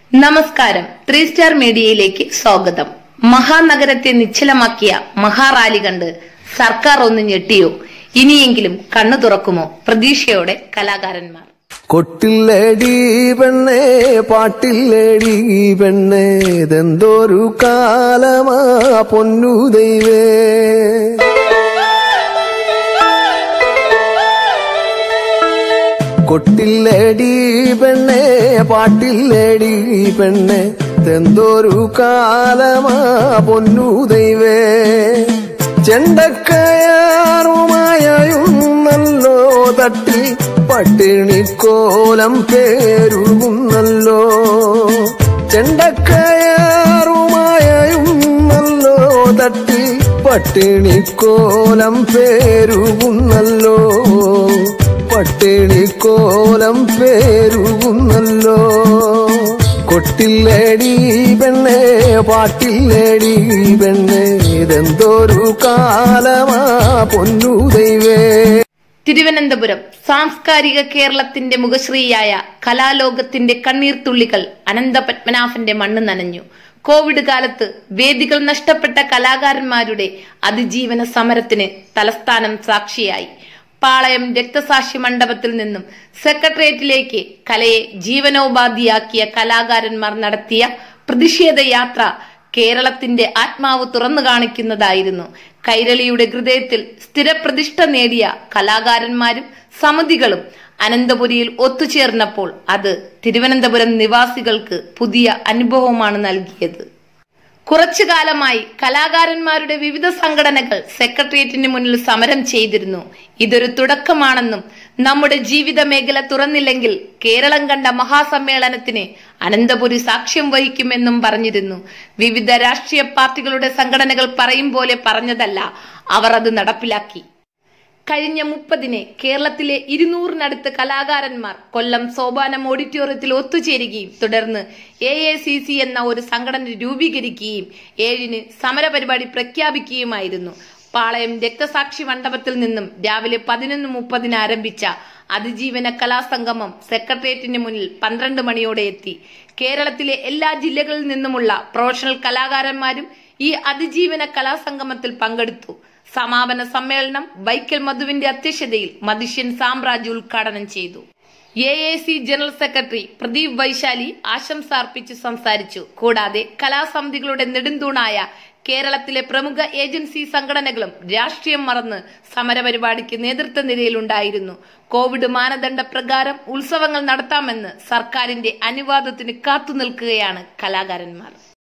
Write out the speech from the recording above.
നമസ്കാരം three star മീഡിയയിലേക്ക് സ്വാഗതം മഹാനഗരത്തെ നിശ്ചലമാക്കിയ മഹാറാലി കണ്ട് സർക്കാർ ഒന്ന് ഞെട്ടിയോ ഇനിയെങ്കിലും കണ്ണു തുറക്കുമോ പ്രതീക്ഷയോടെ കലാകാരന്മാർ കൊട്ടില്ലേടി പെണ്ണേ പാട്ടില്ലേടി പെണ്ണേ ഇതെന്തോരു കാലമാ പൊന്നു ദൈവേ കൊട്ടില്ലേടി പെണ്ണേ പാട്ടില്ലേടി പെണ്ണേ ഇതെന്തോരു കാലമാ പൊന്നു ദൈവേ ചെണ്ടക്കയാറുമായുന്നല്ലോ തട്ടി പട്ടിണിക്കോലം പേരുകുന്നല്ലോ ചെണ്ടക്കയാറുമായുന്നല്ലോ തട്ടി പട്ടിണിക്കോലം പേരുകുന്നല്ലോ പട്ടിണിക്കോലം പേരുകുന്നല്ലോ കൊട്ടില്ലേടി പെണ്ണേ പാട്ടില്ലേടി പെണ്ണേ ഇതെന്തോരു കാലമാ പൊന്നു ദൈവേ തിരുവനന്തപുരം സാംസ്കാരിക കേരളത്തിന്റെ മുഖശ്രീയായ കലാലോകത്തിന്റെ കണ്ണീർത്തുള്ളികൾ അനന്തപത്മനാഭന്റെ മണ്ണ് നനഞ്ഞു കോവിഡ് കാലത്ത് വേദികൾ നഷ്ടപ്പെട്ട കലാകാരന്മാരുടെ അതിജീവന സമരത്തിന് തലസ്ഥാനം സാക്ഷിയായി പാളയം രക്തസാക്ഷി മണ്ഡപത്തിൽ നിന്നും സെക്രട്ടേറിയറ്റിലേക്ക് കലയെ ജീവനോപാധിയാക്കിയ കലാകാരന്മാർ നടത്തിയ പ്രതിഷേധ യാത്ര കേരളത്തിന്റെ ആത്മാവ് തുറന്നു കാണിക്കുന്നതായിരുന്നു കൈരളിയുടെ ഹൃദയത്തിൽ സ്ഥിരപ്രതിഷ്ഠ നേടിയ കലാകാരന്മാരും സമിതികളും അനന്തപുരിയിൽ ഒത്തുചേർന്നപ്പോൾ അത് തിരുവനന്തപുരം നിവാസികൾക്ക് പുതിയ അനുഭവമാണ് നൽകിയത് കുറച്ചു കാലമായി കലാകാരന്മാരുടെ വിവിധ സംഘടനകൾ സെക്രട്ടേറിയറ്റിന് മുന്നിൽ സമരം ചെയ്തിരുന്നു ഇതൊരു തുടക്കമാണെന്നും നമ്മുടെ ജീവിത മേഖല തുറന്നില്ലെങ്കിൽ കേരളം കണ്ട മഹാസമ്മേളനത്തിന് അനന്തപുരി സാക്ഷ്യം വഹിക്കുമെന്നും പറഞ്ഞിരുന്നു വിവിധ രാഷ്ട്രീയ പാർട്ടികളുടെ സംഘടനകൾ പറയും പോലെ പറഞ്ഞതല്ല അവർ അത് നടപ്പിലാക്കി കഴിഞ്ഞ മുപ്പതിന് കേരളത്തിലെ ഇരുന്നൂറിനടുത്ത് കലാകാരന്മാർ കൊല്ലം സോപാനം ഓഡിറ്റോറിയത്തിൽ ഒത്തുചേരുകയും തുടർന്ന് എ എ സി സി എന്ന ഒരു സംഘടന രൂപീകരിക്കുകയും ഏഴിന് സമരപരിപാടി പ്രഖ്യാപിക്കുകയുമായിരുന്നു പാളയം രക്തസാക്ഷി മണ്ഡപത്തിൽ നിന്നും രാവിലെ പതിനൊന്ന് മുപ്പതിന് ആരംഭിച്ച അതിജീവന കലാസംഗമം സെക്രട്ടേറിയറ്റിന് മുന്നിൽ പന്ത്രണ്ട് മണിയോടെ എത്തി കേരളത്തിലെ എല്ലാ ജില്ലകളിൽ നിന്നുമുള്ള പ്രൊഫഷണൽ കലാകാരന്മാരും ഈ അതിജീവന കലാസംഗമത്തിൽ പങ്കെടുത്തു സമാപന സമ്മേളനം വൈക്കൽ മധുവിന്റെ അധ്യക്ഷതയിൽ മതിഷ്യൻ സാമ്രാജ് ഉദ്ഘാടനം ചെയ്തു A A C general secretary Pradeep Vaishali ആശംസ അർപ്പിച്ച് സംസാരിച്ചു കൂടാതെ കലാസമിതികളുടെ നെടുന്തൂണായ കേരളത്തിലെ പ്രമുഖ ഏജൻസി സംഘടനകളും രാഷ്ട്രീയം മറന്ന് സമരപരിപാടിക്ക് നേതൃത്വ നിരയിലുണ്ടായിരുന്നു കോവിഡ് മാനദണ്ഡ പ്രകാരം ഉത്സവങ്ങൾ നടത്താമെന്ന് സർക്കാരിന്റെ അനുവാദത്തിന് കാത്തുനിൽക്കുകയാണ് കലാകാരന്മാർ